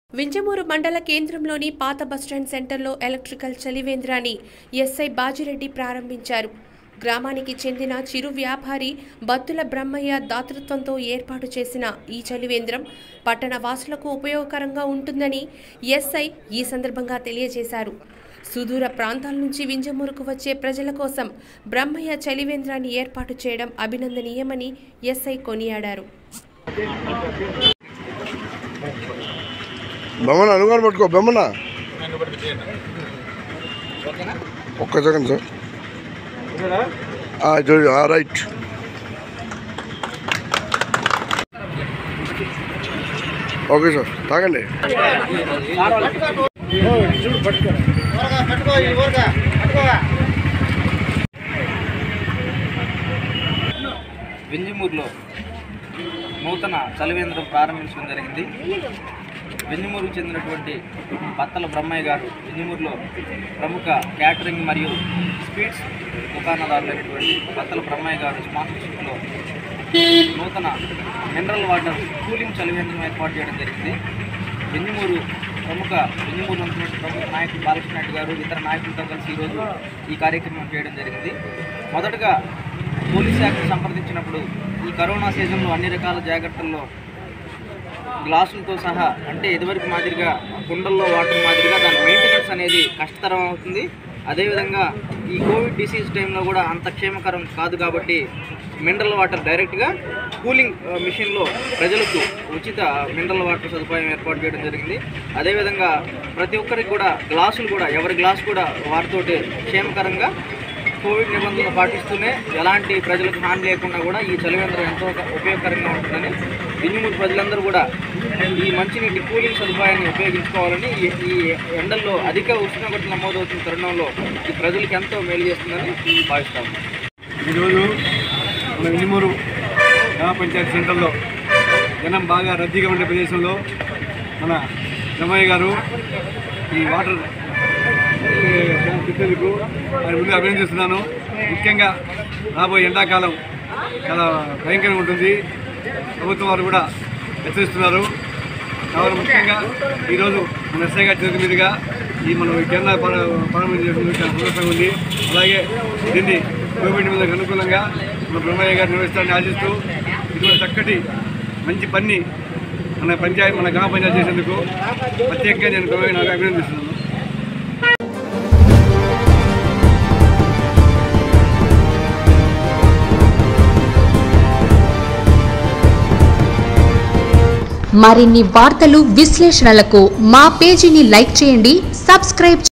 వింజమూరు మండల కేంద్రంలోని పాత బస్టాండ్ సెంటర్లో ఎలక్ట్రికల్ చలివేంద్రాన్ని ఎస్ఐ బాజిరెడ్డి ప్రారంభించారు గ్రామానికి చెందిన చిరు వ్యాపారి బత్తుల బ్రహ్మయ్య దాతృత్వంతో ఏర్పాటు చేసిన ఈ చలివేంద్రం పట్టణ వాసులకు ఉపయోగకరంగా ఉంటుందని ఎస్ఐ ఈ సందర్భంగా తెలియజేశారు సుదూర ప్రాంతాల నుంచి వింజమూరుకు వచ్చే ప్రజల కోసం బ్రహ్మయ్య చలివేంద్రాన్ని ఏర్పాటు చేయడం అభినందనీయమని ఎస్ఐ కొనియాడారు బొమ్మన అనుగాను పట్టుకో బొమ్మన ఒక్క సెకండ్ సార్ ఆ, చూడు ఆ, రైట్ ఓకే సార్ తాగండి వెంజమూరులో నూతన చలివేంద్రం ప్రారంభించడం జరిగింది వెంజమూరుకు చెందినటువంటి బత్తల బ్రహ్మయ్య గారు వెంజమూరులో ప్రముఖ క్యాటరింగ్ మరియు స్వీట్స్ దుకాణదారులైనటువంటి బత్తల బ్రహ్మయ్య గారు స్పాన్సర్షిప్లో నూతన మినరల్ వాటర్ కూలింగ్ చలివేంద్రం ఏర్పాటు చేయడం జరిగింది వెంజమూరు ప్రముఖ వెంజమూరు ఉన్నటువంటి ప్రముఖ నాయకులు బాలకృష్ణ రెడ్డి గారు ఇతర నాయకులతో కలిసి ఈరోజు ఈ కార్యక్రమం చేయడం జరిగింది మొదటగా పోలీస్ శాఖను సంప్రదించినప్పుడు ఈ కరోనా సీజన్లో అన్ని రకాల జాగ్రత్తల్లో గ్లాసులతో సహా అంటే ఇదివరకు మాదిరిగా కుండల్లో వాటర్ మాదిరిగా దాని మెయింటెనెన్స్ అనేది కష్టతరం అవుతుంది అదేవిధంగా ఈ కోవిడ్ డిసీజ్ టైంలో కూడా అంత క్షేమకరం కాదు కాబట్టి మినరల్ వాటర్ డైరెక్ట్గా కూలింగ్ ఆ, మిషన్లో ప్రజలకు ఉచిత మినరల్ వాటర్ సదుపాయం ఏర్పాటు చేయడం జరిగింది అదేవిధంగా ప్రతి ఒక్కరికి కూడా గ్లాసులు కూడా ఎవరి గ్లాస్ కూడా వారితోటి క్షేమకరంగా కోవిడ్ నిబంధనలు పాటిస్తూనే ఎలాంటి ప్రజలకు హాని లేకుండా కూడా ఈ చలివేంద్రం ఎంతో ఉపయోగకరంగా ఉంటుందని వింజమూరు ప్రజలందరూ కూడా ఈ మంచినీటి కూలింగ్ సదుపాయాన్ని ఉపయోగించుకోవాలని ఈ ఈ ఎండల్లో అధిక ఉష్ణోగ్రతలు నమోదవుతున్న తరుణంలో ఈ ప్రజలకు ఎంతో మేలు చేస్తుందని భావిస్తాము ఈరోజు మన వినిమూరు గ్రామ పంచాయతీ సెంటర్లో జనం బాగా రద్దీగా ఉండే ప్రదేశంలో మన రమయ్య గారు ఈ వాటర్ పెట్టేందుకు ఆయన ముందు అభినందిస్తున్నాను ముఖ్యంగా రాబోయే ఎండాకాలం చాలా భయంకరంగా ఉంటుంది ప్రభుత్వం వారు కూడా హెచ్చరిస్తున్నారు కావాలి ముఖ్యంగా ఈరోజు మన ఎస్ఐ గారి చేతి మీదుగా ఈ మనం ఈ కేంద్ర ప్రారంభించేందుకు చాలా సంతోషంగా ఉంది అలాగే దీన్ని కోవిడ్ నిబంధనలకు అనుకూలంగా మన బ్రహ్మయ్య గారు నిర్వహిస్తారని ఆశిస్తూ ఇటువంటి చక్కటి మంచి పని మన పంచాయతీ మన గ్రామ పంచాయతీ చేసేందుకు ప్రత్యేకంగా నేను బ్రహ్మయ్య నాకు అభినందిస్తున్నాను మరిన్ని వార్తలు విశ్లేషణలకు మా పేజీని లైక్ చేయండి సబ్స్క్రైబ్